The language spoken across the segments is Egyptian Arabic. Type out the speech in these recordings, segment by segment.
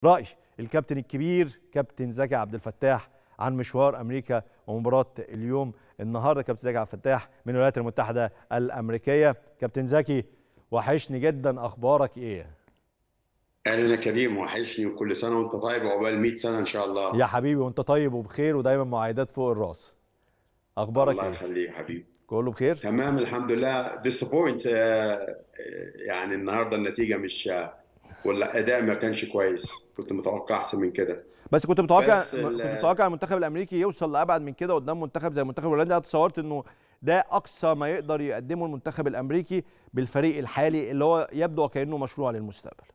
راي الكابتن الكبير كابتن زكي عبد الفتاح عن مشوار امريكا ومباراه اليوم النهارده كابتن زكي عبد الفتاح من الولايات المتحده الامريكيه كابتن زكي وحشني جدا اخبارك ايه اهلا يا كريم وحشني وكل سنه وانت طيب وعقبال 100 سنه ان شاء الله يا حبيبي وانت طيب وبخير ودايما معايدات فوق الراس اخبارك الله ايه يخليك يا حبيبي كله بخير تمام الحمد لله ديسابوينت يعني النهارده النتيجه مش ولا اداء ما كانش كويس كنت متوقع احسن من كده بس كنت متوقع بس كنت ال- متوقع المنتخب الامريكي يوصل لابعد من كده قدام منتخب زي المنتخب الهولندي انا تصورت انه ده اقصى ما يقدر يقدمه المنتخب الامريكي بالفريق الحالي اللي هو يبدو وكانه مشروع للمستقبل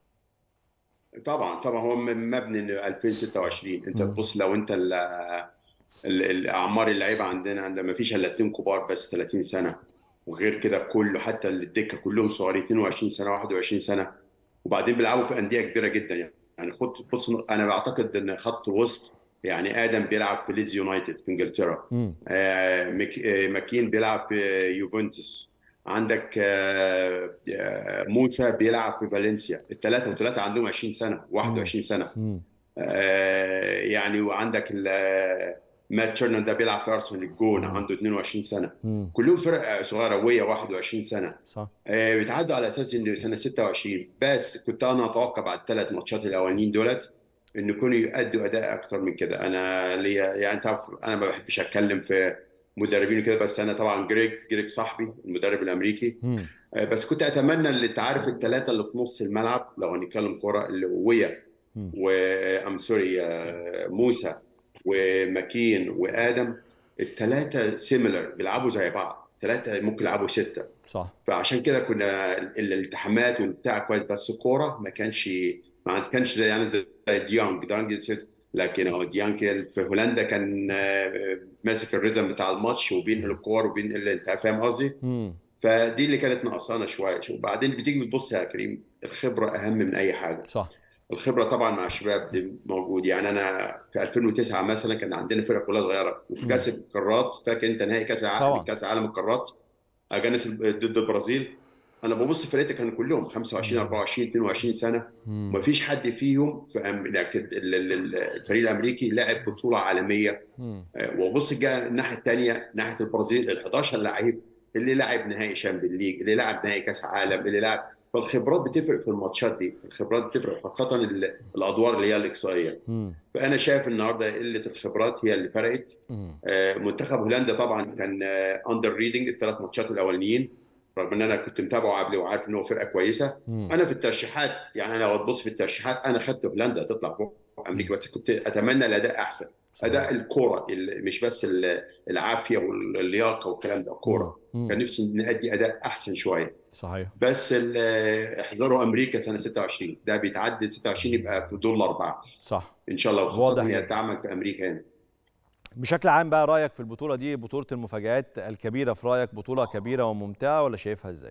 طبعا طبعا هو م- مبني إن 2026 انت مم. تبص لو انت ال- ال- الاعمار اللعيبه عندنا ما فيش الا اتنين كبار بس 30 سنه وغير كده كله حتى الدكه كلهم صغيرين 22 سنه 21 سنه وبعدين بيلعبوا في انديه كبيره جدا يعني يعني خد بص انا بعتقد ان خط وسط يعني ادم بيلعب في ليدز يونايتد في انجلترا مم. آه، مك- آه، ماكين بيلعب في يوفنتوس عندك آه، آه، موسى بيلعب في فالنسيا الثلاثه وثلاثه عندهم 20 سنه 21 سنه مم. آه، يعني وعندك ال- آه، مات تشيرنر ده بيلعب في ارسنال الجون مم. عنده 22 سنه مم. كلهم فرق آه، صغيره وهي 21 سنه صح آه، بيتعدوا على اساس ان سنه 26 بس كنت انا اتوقع بعد الثلاث ماتشات الاولانيين دولت ان يكونوا يؤدوا اداء اكتر من كده انا ليا يعني انت عارف انا ما بحبش اتكلم في مدربين وكده بس انا طبعا جريج جريج صاحبي المدرب الامريكي مم. آه، بس كنت اتمنى اللي انت عارف الثلاثه اللي في نص الملعب لو هنتكلم كوره اللي ويا مم. وام سوري آه، موسى وماكين وادم الثلاثه سيميلر بيلعبوا زي بعض ثلاثه ممكن يلعبوا سته صح فعشان كده كنا ال- الالتحامات والبتاع كويس بس الكوره ما كانش ما كانش زي يعني زي ديانج ديانج ست- لكن هو ديانج في هولندا كان آه، ماسك الريتم بتاع الماتش وبينقل الكور وبينقل انت فاهم قصدي؟ مم. فدي اللي كانت ناقصانا شويه وبعدين بتيجي بتبص يا كريم الخبره اهم من اي حاجه صح الخبره طبعا مع الشباب دي موجود يعني انا في 2009 مثلا كان عندنا فرقه كلها صغيره وفي مم. كاس القارات فاكر انت نهائي كاس طبعا. العالم كاس العالم القارات اجانس ضد البرازيل انا ببص فرقتي كانوا كلهم 25 مم. 24 22 سنه مم. ومفيش حد فيهم في أم... لكن ال- ال- ال- الفريق الامريكي لعب بطوله عالميه مم. آه، وبص جاء الناحيه الثانيه ناحيه البرازيل ال 11 لعيب اللي لعب نهائي شامبيون ليج اللي لعب نهائي كاس عالم اللي لعب فالخبرات بتفرق في الماتشات دي الخبرات بتفرق خاصه ال- الادوار اللي هي الاقصائيه مم. فانا شايف النهارده قله الخبرات هي اللي فرقت مم. آه، منتخب هولندا طبعا كان اندر ريدنج الثلاث ماتشات الاولانيين رغم ان انا كنت متابعه قبل وعارف ان هو فرقه كويسه مم. انا في الترشيحات يعني انا لو تبص في الترشيحات انا خدت هولندا تطلع فوق امريكا بس كنت اتمنى الاداء احسن اداء الكوره ال- مش بس ال- العافيه واللياقه والكلام ده كوره مم. كان نفسي نادي اداء احسن شويه صحيح بس ال- احذروا امريكا سنه 26 ده بيتعدي 26 يبقى في دور الاربعه صح ان شاء الله واضح وخاصه هي جدا. تعمل في امريكا هنا بشكل عام بقى رايك في البطوله دي بطوله المفاجآت الكبيره في رايك بطوله كبيره وممتعه ولا شايفها ازاي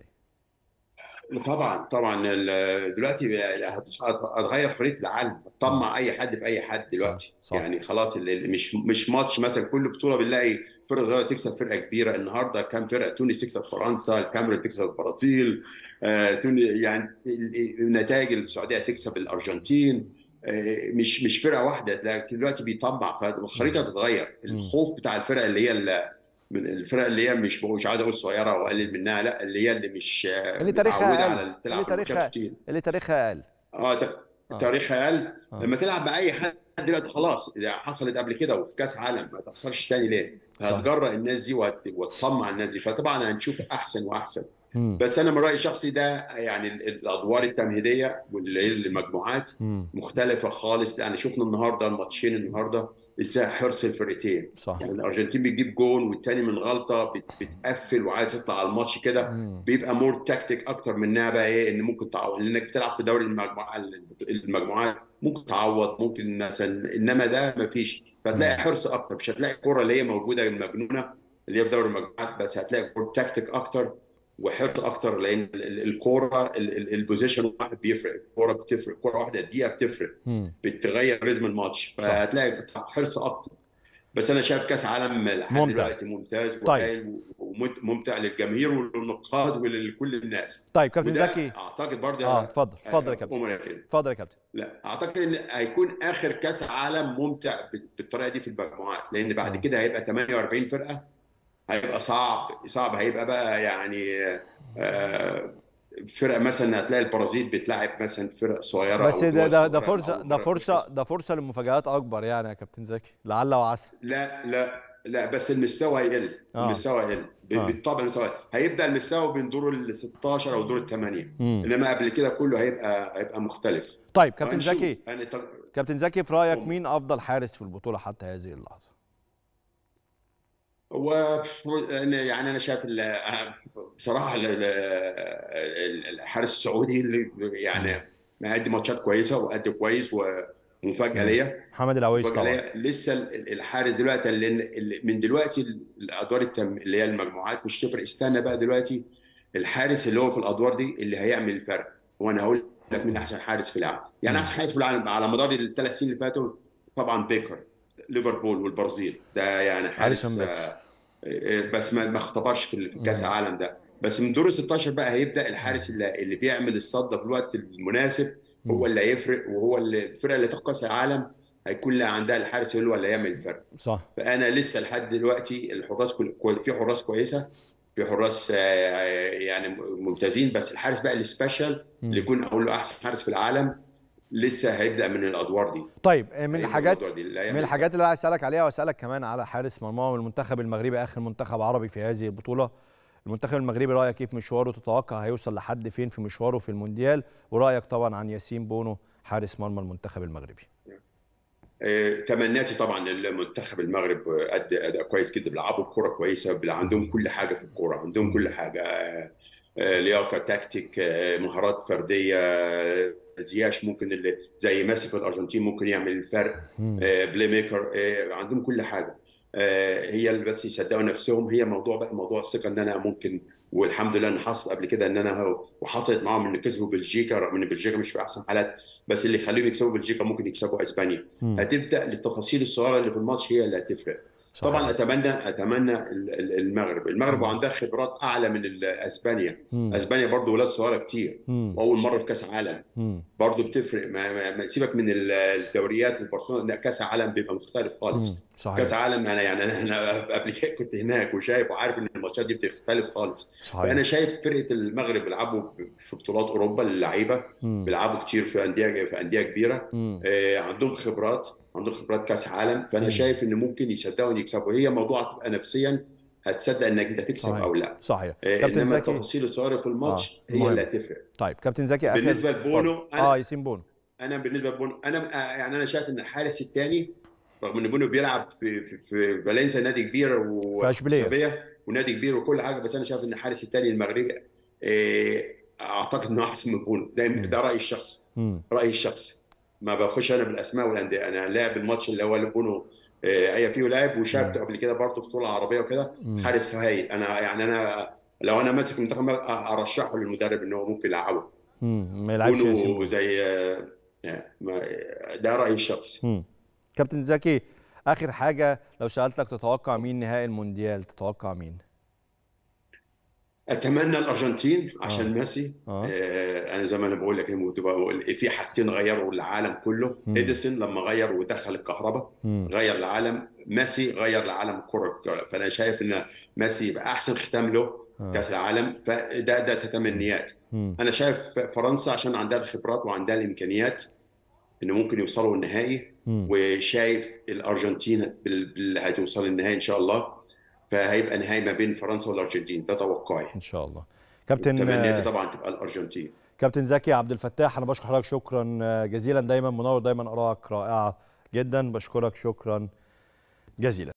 طبعا طبعا ال- دلوقتي هت- هتغير خريطه العالم هتطمع اي حد في اي حد دلوقتي صح. يعني خلاص ال- ال- مش مش ماتش مثلا كل بطوله بنلاقي فرقه صغيره تكسب فرقه كبيره النهارده كام فرقه تونس تكسب فرنسا الكاميرون تكسب البرازيل آه، توني يعني ال- ال- النتائج السعوديه تكسب الارجنتين آه، مش مش فرقه واحده لكن دلوقتي بيطمع فالخريطه هتتغير الخوف بتاع الفرق اللي هي ال- من الفرق اللي هي مش مش عايز اقول صغيره واقلل منها لا اللي هي اللي مش آه، اللي تاريخها متعوده أقل. على اللي تلعب تاريخها ماتشات كتير اللي تاريخها اقل اه ت- آه. تاريخها اقل آه. لما تلعب باي حد دلوقتي خلاص إذا حصلت قبل كده وفي كاس عالم ما تخسرش تاني ليه؟ صح. هتجرأ الناس دي وهت- وتطمع الناس دي فطبعا هنشوف احسن واحسن مم. بس انا من رايي الشخصي ده يعني ال- الادوار التمهيديه واللي هي المجموعات مم. مختلفه خالص يعني شفنا النهارده الماتشين النهارده ازاي حرص الفرقتين صح يعني الارجنتين بتجيب جون والتاني من غلطه بت- بتقفل وعايز تطلع على الماتش كده مم. بيبقى مور تكتيك اكتر منها بقى ايه ان ممكن تعوض لانك بتلعب في دوري المجموعات المجموعات ممكن تعوض ممكن مثلا انما ده مفيش فتلاقي مم. حرص اكتر مش هتلاقي الكوره اللي هي موجوده المجنونه اللي هي في دوري المجموعات بس هتلاقي مور تكتيك اكتر وحرص اكتر لان ال- ال- الكوره ال- ال- البوزيشن واحد بيفرق الكوره بتفرق الكوره واحده دقيقه بتفرق مم. بتغير ريزم الماتش فهتلاقي حرص اكتر بس انا شايف كاس عالم لحد ممتع. دلوقتي ممتاز طيب. وهايل و- وممتع للجماهير وللنقاد ولكل الناس طيب كابتن وده زكي اعتقد برضه اه اتفضل اتفضل يا كابتن عمر يا كريم. اتفضل يا كابتن لا اعتقد ان هيكون اخر كاس عالم ممتع بالطريقه دي في المجموعات لان بعد آه. كده هيبقى 48 فرقه هيبقى صعب صعب هيبقى بقى يعني آه، فرق مثلا هتلاقي البرازيل بتلعب مثلا فرق صغيره بس أو ده دول ده ده صغيرة فرصه أول ده مرة فرصه تشوف. ده فرصه للمفاجآت اكبر يعني يا كابتن زكي لعل وعسى لا لا لا بس المستوى هيقل آه. المستوى هيقل ب- آه. بالطبع المستوى هيبدا المستوى بين دور ال 16 او دور الثمانيه مم. انما قبل كده كله هيبقى هيبقى مختلف طيب كابتن هنشوف. زكي يعني طب- كابتن زكي في رايك مم. مين افضل حارس في البطوله حتى هذه اللحظه هو أنا- يعني انا شايف ال- بصراحه ال- ال- الحارس السعودي اللي يعني مأدي ماتشات كويسه وأدي كويس ومفاجاه مم. ليا محمد العويش مفاجاه طبعا ليا لسه ال- الحارس دلوقتي اللي اللي- من دلوقتي الادوار التم اللي هي المجموعات مش تفرق استنى بقى دلوقتي الحارس اللي هو في الادوار دي اللي هيعمل الفرق وانا هقول لك مين احسن حارس في العالم يعني مم. احسن حارس في العالم على مدار الثلاث سنين اللي فاتوا طبعا بيكر ليفربول والبرازيل ده يعني حارس أليسون بيكر. آه، آه، بس ما ما اختبرش في في كاس مم. العالم ده بس من دور ال 16 بقى هيبدا الحارس اللي, اللي بيعمل الصده في الوقت المناسب هو مم. اللي هيفرق وهو اللي الفرقه اللي تاخد كاس العالم هيكون لها عندها الحارس هو اللي هيعمل الفرق صح فانا لسه لحد دلوقتي الحراس كل كوي- في حراس كويسه في حراس آه، يعني ممتازين بس الحارس بقى السبيشال مم. اللي يكون اقول له احسن حارس في العالم لسه هيبدا من الادوار دي طيب من هيبدأ الحاجات الأدوار دي اللي من هيعمل الحاجات اللي عايز اسالك عليها واسالك كمان على حارس مرمى المنتخب المغربي اخر منتخب عربي في هذه البطوله المنتخب المغربي رايك ايه في مشواره تتوقع هيوصل لحد فين في مشواره في المونديال ورايك طبعا عن ياسين بونو حارس مرمى المنتخب المغربي آه، تمنياتي طبعا للمنتخب المغرب آه، ادى اداء كويس جدا بيلعبوا الكوره كويسه بيلع- عندهم كل حاجه في الكوره عندهم كل حاجه آه، آه، لياقه تكتيك آه، مهارات فرديه آه، زياش ممكن اللي زي ميسي في الارجنتين ممكن يعمل الفرق مم. آه، بلاي ميكر آه، عندهم كل حاجه آه، هي اللي بس يصدقوا نفسهم هي موضوع بقى موضوع الثقه ان انا ممكن والحمد لله ان حصل قبل كده ان انا هو- وحصلت معاهم ان كسبوا بلجيكا رغم ان بلجيكا مش في احسن حالات بس اللي يخليهم يكسبوا بلجيكا ممكن يكسبوا اسبانيا مم. هتبدا التفاصيل الصغيره اللي في الماتش هي اللي هتفرق صحيح. طبعا اتمنى اتمنى ال- ال- المغرب المغرب مم. وعندها خبرات اعلى من ال- اسبانيا مم. اسبانيا برضو ولاد صغيره كتير مم. واول مره في كاس عالم مم. برضو بتفرق ما, ما, ما سيبك من ال- الدوريات والبرشلونه لا كاس عالم بيبقى مختلف مم. خالص صحيح كاس عالم انا يعني انا انا قبل كده كنت هناك وشايف وعارف ان الماتشات دي بتختلف خالص فانا صحيح شايف فرقه المغرب بيلعبوا في بطولات اوروبا اللعيبه مم. بيلعبوا كتير في انديه في انديه كبيره مم. آه، عندهم خبرات عندهم خبرات كاس عالم فانا مم. شايف ان ممكن يصدقوا ان يكسبوا هي موضوع هتبقى نفسيا هتصدق انك انت تكسب صحيح. او لا صحيح آه، كابتن انما زكي التفاصيل الصغيره في الماتش آه، هي مهم. اللي هتفرق طيب كابتن زكي اخر بالنسبه لبونو اتفضل. انا اه ياسين بونو انا بالنسبه لبونو انا آه، يعني انا شايف ان الحارس الثاني رغم ان بونو بيلعب في في, في فالنسيا نادي كبير في أشبيلية. وسابيه ونادي كبير وكل حاجه بس انا شايف ان الحارس الثاني المغربي آه، اعتقد انه احسن من بونو ده, مم. ده رايي الشخصي مم. رايي الشخصي ما بخش انا بالاسماء والانديه انا لاعب الماتش اللي هو اللي بونو آه، اي فيه لاعب وشافته قبل كده برضه في بطوله عربيه وكده مم. حارس هايل انا يعني انا لو انا ماسك المنتخب ارشحه للمدرب ان هو ممكن يلعبه مم. ما يلعبش ياسين بونو بونو زي آه، ما- ده رايي الشخصي مم. كابتن زكي اخر حاجه لو سالتك تتوقع مين نهائي المونديال تتوقع مين اتمنى الارجنتين عشان آه. ميسي اه آه، انا زي ما انا بقول لك بقول- في حاجتين غيروا العالم كله مم. اديسون لما غير ودخل الكهرباء مم. غير العالم ميسي غير العالم الكره فانا شايف ان ميسي يبقى احسن ختام له آه. كاس العالم فده ده تتمنيات مم. انا شايف فرنسا عشان عندها الخبرات وعندها الامكانيات ان ممكن يوصلوا النهائي مم. وشايف الارجنتين بال- بال- هتوصل النهائي ان شاء الله فهيبقى نهائي ما بين فرنسا والارجنتين ده توقعي ان شاء الله كابتن تمنياتي طبعا تبقى الارجنتين كابتن زكي عبد الفتاح انا بشكر حضرتك شكرا جزيلا دايما منور دايما ارائك رائعه جدا بشكرك شكرا جزيلا